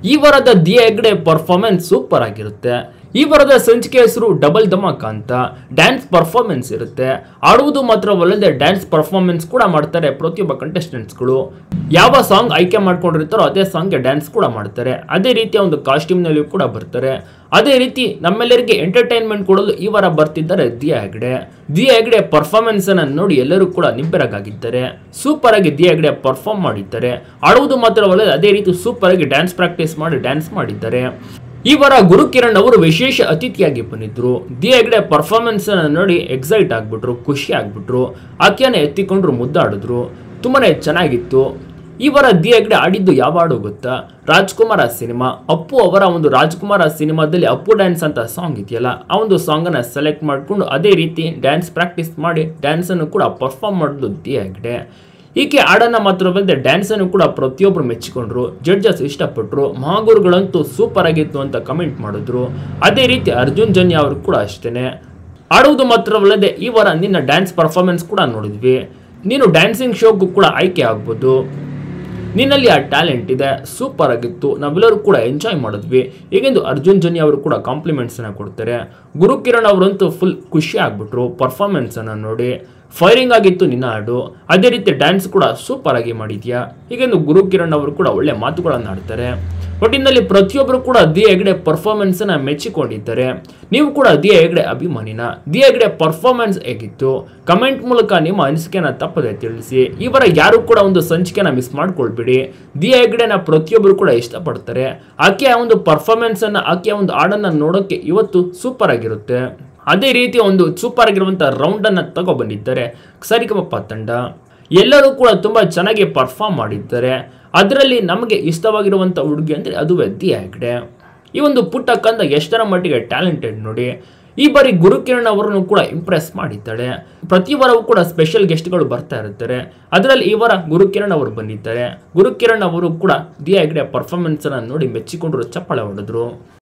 ಈ ವಾರದ Diya Hegde performance super ಆಗಿರುತ್ತೆ ಈ ವಾರದ ಸಂಚಿಕೆ ಹೆಸರು ಡಬಲ್ ಧಮಾಕ ಅಂತ ಡ್ಯಾನ್ಸ್ ಪರ್ಫಾರ್ಮೆನ್ಸ್ ಇರುತ್ತೆ ಆಡುವುದು ಮಾತ್ರವಲ್ಲದೆ ಡ್ಯಾನ್ಸ್ ಪರ್ಫಾರ್ಮೆನ್ಸ್ ಕೂಡ ಮಾಡ್ತಾರೆ ಪ್ರತಿಯೊಬ್ಬ ಕಂಟೆಸ್ಟೆಂಟ್ಸ್ಗಳು ಯಾವ ಸಾಂಗ್ ಆಯ್ಕೆ ಮಾಡ್ಕೊಂಡಿರ್ತಾರೋ ಅದೇ ಸಾಂಗ್ಗೆ ಡ್ಯಾನ್ಸ್ ಕೂಡ ಮಾಡ್ತಾರೆ ಅದೇ ರೀತಿಯ ಒಂದು ಕಾಸ್ಟ್ಯೂಮ್ನಲ್ಲಿ ಕೂಡ ಬರ್ತಾರೆ ಅದೇ ರೀತಿ ನಮ್ಮೆಲ್ಲರಿಗೆ ಎಂಟರ್ಟೈನ್ಮೆಂಟ್ ಕೊಡಲು ಈ ವಾರ ಬರ್ತಿದ್ದಾರೆ ದಿಯಾ ಹೆಗ್ಡೆ ದಿಯಾ ಹೆಗ್ಡೆ ಪರ್ಫಾರ್ಮೆನ್ಸ್ ಅನ್ನು ನೋಡಿ ಎಲ್ಲರೂ ಕೂಡ ನಿಬ್ಬೆರಗಾಗಿದ್ದಾರೆ ಸೂಪರ್ ಆಗಿ ದಿಯಾ ಹೆಗ್ಡೆ ಪರ್ಫಾರ್ಮ್ ಮಾಡಿದ್ದಾರೆ ಆಡುವುದು ಮಾತ್ರವಲ್ಲದೆ ಅದೇ ರೀತಿ ಸೂಪರ್ ಆಗಿ ಡ್ಯಾನ್ಸ್ ಪ್ರಾಕ್ಟೀಸ್ ಮಾಡಿ ಡ್ಯಾನ್ಸ್ ಮಾಡಿದ್ದಾರೆ ಈ ವಾರ ಗುರು ಕಿರಣ್ ಅವರು ವಿಶೇಷ ಅತಿಥಿಯಾಗಿ ಬಂದಿದ್ರು ದಿ ಹೆಗ್ಡೆ ಪರ್ಫಾರ್ಮೆನ್ಸ್ ಅನ್ನು ನೋಡಿ ಎಕ್ಸೈಟ್ ಆಗ್ಬಿಟ್ರು ಖುಷಿ ಆಗ್ಬಿಟ್ರು ಆಕೆಯನ್ನ ಎತ್ತಿಕೊಂಡ್ರು ಮುದ್ದಾಡಿದ್ರು ತುಂಬಾನೇ ಚೆನ್ನಾಗಿತ್ತು ಈ ವಾರ ದಿ ಹೆಗ್ಡೆ ಆಡಿದ್ದು ಯಾವ ಹಾಡು ಗೊತ್ತಾ ರಾಜ್ಕುಮಾರ ಸಿನಿಮಾ ಅಪ್ಪು ಅವರ ಒಂದು ರಾಜ್ಕುಮಾರ ಸಿನಿಮಾದಲ್ಲಿ ಅಪ್ಪು ಡ್ಯಾನ್ಸ್ ಅಂತ ಸಾಂಗ್ ಇದೆಯಲ್ಲ ಆ ಒಂದು ಸಾಂಗನ್ನು ಸೆಲೆಕ್ಟ್ ಮಾಡಿಕೊಂಡು ಅದೇ ರೀತಿ ಡ್ಯಾನ್ಸ್ ಪ್ರಾಕ್ಟೀಸ್ ಮಾಡಿ ಡ್ಯಾನ್ಸನ್ನು ಕೂಡ ಪರ್ಫಾರ್ಮ್ ಮಾಡಿದ್ದು ದಿ ಹೆಗ್ಡೆ ಈಕೆ ಹಾಡನ್ನ ಮಾತ್ರವಲ್ಲದೆ ಡ್ಯಾನ್ಸ್ ಅನ್ನು ಕೂಡ ಪ್ರತಿಯೊಬ್ಬರು ಮೆಚ್ಚಿಕೊಂಡ್ರು ಜಡ್ಜಸ್ ಇಷ್ಟಪಟ್ಟರು ಮಹಾಗುರುಗಳಂತೂ ಸೂಪರ್ ಆಗಿತ್ತು ಅಂತ ಕಮೆಂಟ್ ಮಾಡಿದ್ರು ಅದೇ ರೀತಿ ಅರ್ಜುನ್ ಜನ್ಯ ಅವರು ಕೂಡ ಅಷ್ಟೇನೆ ಆಡುವುದು ಮಾತ್ರವಲ್ಲದೆ ಈ ವಾರ ನಿನ್ನ ಡ್ಯಾನ್ಸ್ ಪರ್ಫಾರ್ಮೆನ್ಸ್ ಕೂಡ ನೋಡಿದ್ವಿ ನೀನು ಡ್ಯಾನ್ಸಿಂಗ್ ಶೋಗೂ ಕೂಡ ಆಯ್ಕೆ ಆಗ್ಬೋದು ನಿನ್ನಲ್ಲಿ ಆ ಟ್ಯಾಲೆಂಟ್ ಇದೆ ಸೂಪರ್ ಆಗಿತ್ತು ನಾವೆಲ್ಲರೂ ಕೂಡ ಎಂಜಾಯ್ ಮಾಡಿದ್ವಿ ಹೀಗೆಂದು ಅರ್ಜುನ್ ಜನ್ಯ ಅವರು ಕೂಡ ಕಾಂಪ್ಲಿಮೆಂಟ್ಸನ್ನು ಕೊಡ್ತಾರೆ ಗುರು ಕಿರಣ್ ಅವರಂತೂ ಫುಲ್ ಖುಷಿ ಆಗ್ಬಿಟ್ರು ಪರ್ಫಾರ್ಮೆನ್ಸನ್ನು ನೋಡಿ ಫೈರಿಂಗ್ ಆಗಿತ್ತು ನಿನ್ನ ಹಾಡು ಅದೇ ರೀತಿ ಡ್ಯಾನ್ಸ್ ಕೂಡ ಸೂಪರ್ ಆಗಿ ಮಾಡಿದ್ಯಾ ಹೀಗೆಂದು ಗುರು ಕಿರಣ್ ಅವರು ಕೂಡ ಒಳ್ಳೆ ಮಾತುಗಳನ್ನು ಆಡ್ತಾರೆ ಒಟ್ಟಿನಲ್ಲಿ ಪ್ರತಿಯೊಬ್ಬರು ಕೂಡ ದಿ ಹೆಗ್ಡೆ ಪರ್ಫಾರ್ಮೆನ್ಸ್ ಅನ್ನ ಮೆಚ್ಚಿಕೊಂಡಿದ್ದಾರೆ ನೀವು ಕೂಡ ದಿ ಹೆಗ್ಡೆ ಅಭಿಮಾನಿನ ದಿ ಹೆಗ್ಡೆ ಪರ್ಫಾರ್ಮೆನ್ಸ್ ಹೇಗಿತ್ತು ಕಮೆಂಟ್ ಮೂಲಕ ನಿಮ್ಮ ಅನಿಸಿಕೆನ ತಪ್ಪದೆ ತಿಳಿಸಿ ಇವರ ಯಾರು ಕೂಡ ಒಂದು ಸಂಚಿಕೆನ ಮಿಸ್ ಮಾಡ್ಕೊಳ್ಬೇಡಿ ದಿ ಹೆಗ್ಡೆನ ಪ್ರತಿಯೊಬ್ಬರು ಕೂಡ ಇಷ್ಟಪಡ್ತಾರೆ ಆಕೆಯ ಒಂದು ಪರ್ಫಾರ್ಮೆನ್ಸ್ ಅನ್ನ ಆಕೆಯ ಒಂದು ಹಾಡನ್ನ ನೋಡೋಕೆ ಇವತ್ತು ಸೂಪರ್ ಆಗಿರುತ್ತೆ ಅದೇ ರೀತಿ ಒಂದು ಸೂಪರ್ ಆಗಿರುವಂಥ ರೌಂಡನ್ನು ತಗೊಬಂದಿದ್ದಾರೆ ಸರಿಗಮಪ್ಪ ತಂಡ ಎಲ್ಲರೂ ಕೂಡ ತುಂಬ ಚೆನ್ನಾಗಿ ಪರ್ಫಾರ್ಮ್ ಮಾಡಿದ್ದಾರೆ ಅದರಲ್ಲಿ ನಮಗೆ ಇಷ್ಟವಾಗಿರುವಂಥ ಹುಡುಗಿ ಅಂದರೆ ಅದುವೇ ದಿ ಹೆಗ್ಡೆ ಈ ಒಂದು ಪುಟ್ಟ ಕಂದ ಎಷ್ಟರ ಮಟ್ಟಿಗೆ ಟ್ಯಾಲೆಂಟೆಡ್ ನೋಡಿ ಈ ಬಾರಿ ಗುರುಕಿರಣ್ ಅವರನ್ನು ಕೂಡ ಇಂಪ್ರೆಸ್ ಮಾಡಿದ್ದಾಳೆ ಪ್ರತಿ ವಾರವೂ ಕೂಡ ಸ್ಪೆಷಲ್ ಗೆಸ್ಟ್ಗಳು ಬರ್ತಾ ಇರ್ತಾರೆ ಅದರಲ್ಲಿ ಈ ವಾರ ಗುರುಕಿರಣ್ ಅವರು ಬಂದಿದ್ದಾರೆ ಗುರುಕಿರಣ್ ಅವರು ಕೂಡ ದಿ ಹೆಗ್ಡೆ ಪರ್ಫಾರ್ಮೆನ್ಸ್ ಅನ್ನು ನೋಡಿ ಮೆಚ್ಚಿಕೊಂಡ್ರು ಚಪ್ಪಾಳೆ ಹೊಡೆದ್ರು